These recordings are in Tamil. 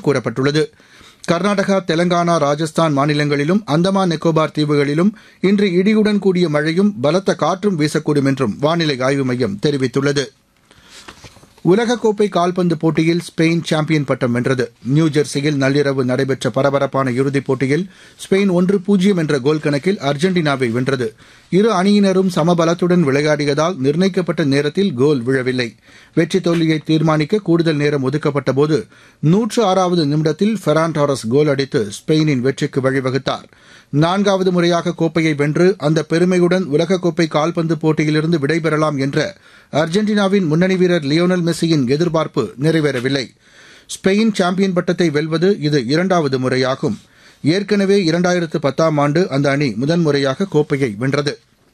கூறப்பட்டுள்ளது கர்நாடகா தெலங்கானா ராஜஸ்தான் மாநிலங்களிலும் அந்தமான் நிக்கோபார் தீவுகளிலும் இன்று இடியுடன் கூடிய மழையும் பலத்த காற்றும் வீசக்கூடும் என்றும் வானிலை ஆய்வு மையம் தெரிவித்துள்ளது உலகக்கோப்பை கால்பந்து போட்டியில் ஸ்பெயின் சாம்பியன் பட்டம் வென்றது நியூஜெர்சியில் நள்ளிரவு நடைபெற்ற பரபரப்பான இறுதிப் போட்டியில் ஸ்பெயின் ஒன்று பூஜ்ஜியம் என்ற கோல் கணக்கில் அர்ஜென்டினாவை வென்றது இரு அணியினரும் சமபலத்துடன் விளையாடியதால் நிர்ணயிக்கப்பட்ட நேரத்தில் கோல் விழவில்லை வெற்றி தோல்வியை தீர்மானிக்க கூடுதல் நேரம் ஒதுக்கப்பட்டபோது நூற்று ஆறாவது நிமிடத்தில் ஃபெரான் டாரஸ் கோல் அடித்து ஸ்பெயினின் வெற்றிக்கு வழிவகுத்தார் நான்காவது முறையாக கோப்பையை வென்று அந்த பெருமையுடன் உலகக்கோப்பை கால்பந்து போட்டியிலிருந்து விடைபெறலாம் என்ற அர்ஜென்டினாவின் முன்னணி வீரர் லியோனல் மெஸ்ஸியின் எதிர்பார்ப்பு நிறைவேறவில்லை ஸ்பெயின் சாம்பியன் பட்டத்தை வெல்வது இது இரண்டாவது முறையாகும் ஏற்கனவே இரண்டாயிரத்து பத்தாம் ஆண்டு அந்த அணி முதன்முறையாக கோப்பையை வென்றது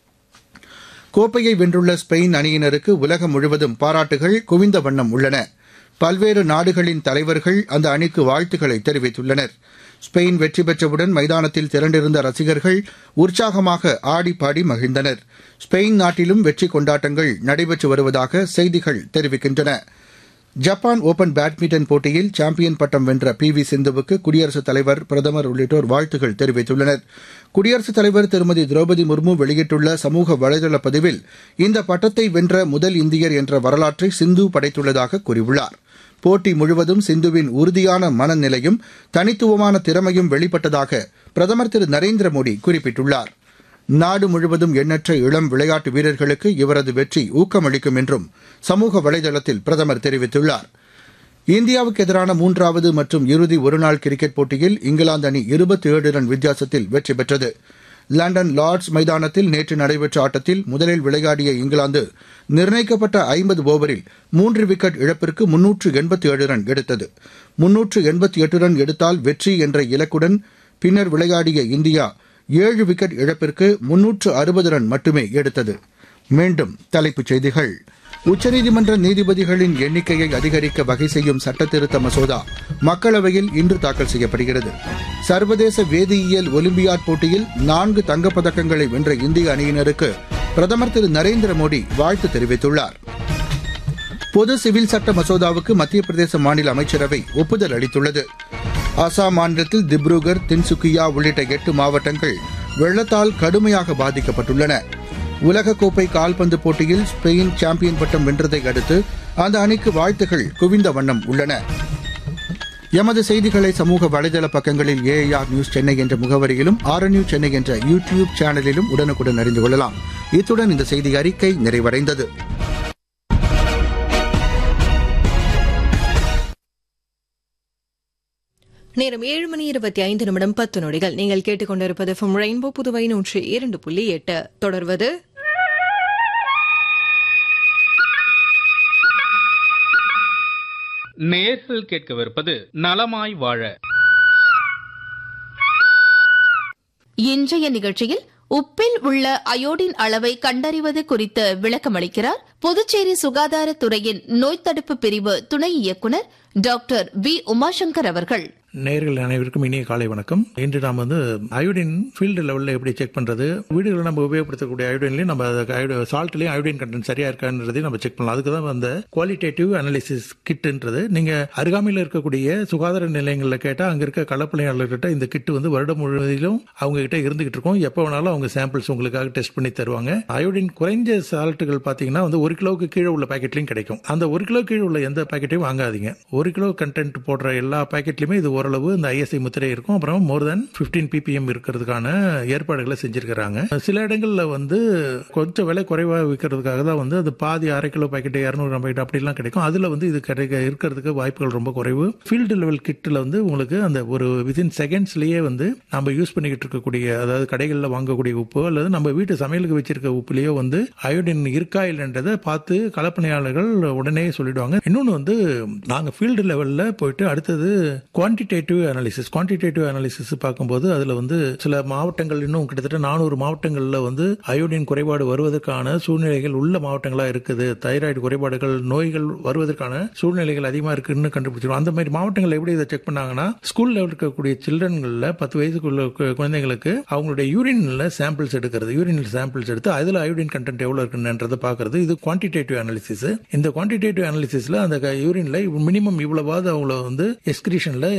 கோப்பையை வென்றுள்ள ஸ்பெயின் அணியினருக்கு உலகம் முழுவதும் பாராட்டுகள் குவிந்த வண்ணம் உள்ளன பல்வேறு நாடுகளின் தலைவர்கள் அந்த அணிக்கு வாழ்த்துக்களை தெரிவித்துள்ளனர் ஸ்பெயின் வெற்றி பெற்றவுடன் மைதானத்தில் திரண்டிருந்த ரசிகர்கள் உற்சாகமாக ஆடிப்பாடி மகிழ்ந்தனர் ஸ்பெயின் நாட்டிலும் வெற்றி கொண்டாட்டங்கள் நடைபெற்று வருவதாக செய்திகள் தெரிவிக்கின்றன ஜப்பான் ஓபன் பேட்மிண்டன் போட்டியில் சாம்பியன் பட்டம் வென்ற பி வி சிந்துவுக்கு குடியரசுத் தலைவர் பிரதமர் உள்ளிட்டோர் வாழ்த்துகள் தெரிவித்துள்ளனர் குடியரசுத் தலைவர் திருமதி திரௌபதி முர்மு வெளியிட்டுள்ள சமூக வலைதள பதிவில் இந்த பட்டத்தை வென்ற முதல் இந்தியர் என்ற வரலாற்றை சிந்து படைத்துள்ளதாக கூறியுள்ளார் போட்டி முழுவதும் சிந்துவின் உறுதியான மனநிலையும் தனித்துவமான திறமையும் வெளிப்பட்டதாக பிரதமர் திரு நரேந்திர மோடி குறிப்பிட்டுள்ளார் நாடு முழுவதும் எண்ணற்ற இளம் விளையாட்டு வீரர்களுக்கு இவரது வெற்றி ஊக்கமளிக்கும் என்றும் சமூக வலைதளத்தில் பிரதமர் தெரிவித்துள்ளார் இந்தியாவுக்கு எதிரான மூன்றாவது மற்றும் இறுதி ஒருநாள் கிரிக்கெட் போட்டியில் இங்கிலாந்து அணி இருபத்தி ஏழு ரன் வித்தியாசத்தில் வெற்றி பெற்றது லண்டன் லார்ட்ஸ் மைதானத்தில் நேற்று நடைபெற்ற ஆட்டத்தில் முதலில் விளையாடிய இங்கிலாந்து நிர்ணயிக்கப்பட்ட ஐம்பது ஓவரில் மூன்று விக்கெட் இழப்பிற்கு முன்னூற்று எண்பத்தி ஏழு ரன் எடுத்தது முன்னூற்று எண்பத்தி எட்டு ரன் எடுத்தால் வெற்றி என்ற இலக்குடன் பின்னர் விளையாடிய இந்தியா ஏழு விக்கெட் இழப்பிற்கு முன்னூற்று அறுபது ரன் மட்டுமே எடுத்தது மீண்டும் தலைப்புச் செய்திகள் உச்சநீதிமன்ற நீதிபதிகளின் எண்ணிக்கையை அதிகரிக்க வகை செய்யும் சட்டத்திருத்த மசோதா மக்களவையில் இன்று தாக்கல் செய்யப்படுகிறது சர்வதேச வேதியியல் ஒலிம்பியாட் போட்டியில் நான்கு தங்கப்பதக்கங்களை வென்ற இந்திய அணியினருக்கு பிரதமர் திரு நரேந்திர மோடி வாழ்த்து தெரிவித்துள்ளார் பொது சிவில் சட்ட மசோதாவுக்கு மத்திய பிரதேச மாநில அமைச்சரவை ஒப்புதல் அளித்துள்ளது அசாம் மாநிலத்தில் திப்ருகர் தின்சுக்கியா உள்ளிட்ட எட்டு மாவட்டங்கள் வெள்ளத்தால் கடுமையாக பாதிக்கப்பட்டுள்ளன உலகக்கோப்பை கால்பந்து போட்டியில் ஸ்பெயின் சாம்பியன் பட்டம் வென்றதை அடுத்து அந்த அணிக்கு வாழ்த்துகள் குவிந்த வண்ணம் உள்ளன எமது செய்திகளை சமூக வலைதள பக்கங்களில் ஏஐஆர் நியூஸ் சென்னை என்ற முகவரியிலும் ஆர் நியூஸ் சென்னை என்ற யூ டியூப் சேனலிலும் உடனுக்குடன் அறிந்து கொள்ளலாம் இத்துடன் இந்த செய்தி அறிக்கை நிறைவடைந்தது நேரம் ஏழு மணி இருபத்தி ஐந்து நிமிடம் பத்து நொடிகள் நீங்கள் கேட்டுக்கொண்டிருப்பது ஃப்ரம் ரெயின்போ புதுவை நூற்றி இரண்டு புள்ளி எட்டு தொடர்வது நேர்கள் கேட்கவிருப்பது நலமாய் வாழ இன்றைய நிகழ்ச்சியில் உப்பில் உள்ள அயோடின் அளவை கண்டறிவது குறித்து விளக்கமளிக்கிறார் புதுச்சேரி சுகாதாரத்துறையின் நோய் தடுப்பு பிரிவு துணை இயக்குநர் டாக்டர் வி உமாசங்கர் அவர்கள் நேர்கள் அனைவருக்கும் இனிய காலை வணக்கம் இன்று நாம் வந்து அயோடின் ஃபீல்டு லெவலில் எப்படி செக் பண்றது வீடுகளில் நம்ம உபயோகப்படுத்தக்கூடிய அயோடின்லையும் நம்ம சால்ட்லையும் அயோடின் கண்டென்ட் சரியா இருக்கான்றதையும் நம்ம செக் பண்ணலாம் அதுக்கு தான் அந்த குவாலிட்டேட்டிவ் அனாலிசிஸ் கிட்டுன்றது நீங்க அருகாமையில் இருக்கக்கூடிய சுகாதார நிலையங்களில் கேட்டால் அங்க இருக்க களப்பணியாளர்கிட்ட இந்த கிட்டு வந்து வருடம் முழுவதிலும் அவங்க கிட்ட இருந்துகிட்டு இருக்கும் எப்போ வேணாலும் அவங்க சாம்பிள்ஸ் உங்களுக்காக டெஸ்ட் பண்ணி தருவாங்க அயோடின் குறைஞ்ச சால்ட்டுகள் பார்த்தீங்கன்னா வந்து ஒரு கிலோவுக்கு கீழே உள்ள பேக்கெட்லையும் கிடைக்கும் அந்த ஒரு கிலோ கீழே உள்ள எந்த பேக்கெட்டையும் வாங்காதீங்க ஒரு கிலோ கண்டென்ட் போடுற எல்லா பேக்கெட்லையுமே இது ஓரளவு இந்த ஐஎஸ்ஐ முத்திரை இருக்கும் அப்புறம் மோர் தென் பிப்டீன் பிபிஎம் இருக்கிறதுக்கான ஏற்பாடுகளை செஞ்சிருக்கிறாங்க சில இடங்கள்ல வந்து கொஞ்சம் விலை குறைவாக விற்கிறதுக்காக தான் வந்து அது பாதி அரை கிலோ பாக்கெட் இரநூறு பாக்கெட் அப்படிலாம் கிடைக்கும் அதுல வந்து இது கிடைக்க இருக்கிறதுக்கு வாய்ப்புகள் ரொம்ப குறைவு ஃபீல்டு லெவல் கிட்டில் வந்து உங்களுக்கு அந்த ஒரு வித்தின் செகண்ட்ஸ்லயே வந்து நம்ம யூஸ் பண்ணிக்கிட்டு இருக்கக்கூடிய அதாவது கடைகளில் வாங்கக்கூடிய உப்பு அல்லது நம்ம வீட்டு சமையலுக்கு வச்சிருக்க உப்புலயோ வந்து அயோடின் இருக்கா இல்லைன்றதை பார்த்து கலப்பணியாளர்கள் உடனே சொல்லிடுவாங்க இன்னொன்று வந்து நாங்கள் ஃபீல்டு லெவலில் போயிட்டு அடுத்தது குவான்டிடேட்டிவ் அனாலிசிஸ் குவான்டிடேட்டிவ் அனாலிசிஸ் பார்க்கும்போது அதில் வந்து சில மாவட்டங்கள் இன்னும் கிட்டத்தட்ட நானூறு மாவட்டங்களில் வந்து அயோடின் குறைபாடு வருவதற்கான சூழ்நிலைகள் உள்ள மாவட்டங்களாக இருக்குது தைராய்டு குறைபாடுகள் நோய்கள் வருவதற்கான சூழ்நிலைகள் அதிகமாக இருக்குன்னு கண்டுபிடிச்சிருவோம் அந்த மாதிரி மாவட்டங்கள் எப்படி இதை செக் பண்ணாங்கன்னா ஸ்கூல் லெவல் இருக்கக்கூடிய சில்ட்ரன்களில் பத்து வயசுக்குள்ள கு- குழந்தைங்களுக்கு அவங்களுடைய யூரின்ல சாம்பிள்ஸ் எடுக்கிறது யூரின் சாம்பிள்ஸ் எடுத்து அதில் அயோடின் கண்டென்ட் எவ்வளோ இருக்குன்றதை பார்க்கறது இது குவான்டிடேட்டிவ் அனாலிசிஸ் இந்த குவான்டிடேட்டிவ் அனாலிசிஸ்ல அந்த யூரின்ல மினிமம் இவ்வளவாவது அவங்கள வந்து எக்ஸ்கிரீஷன்ல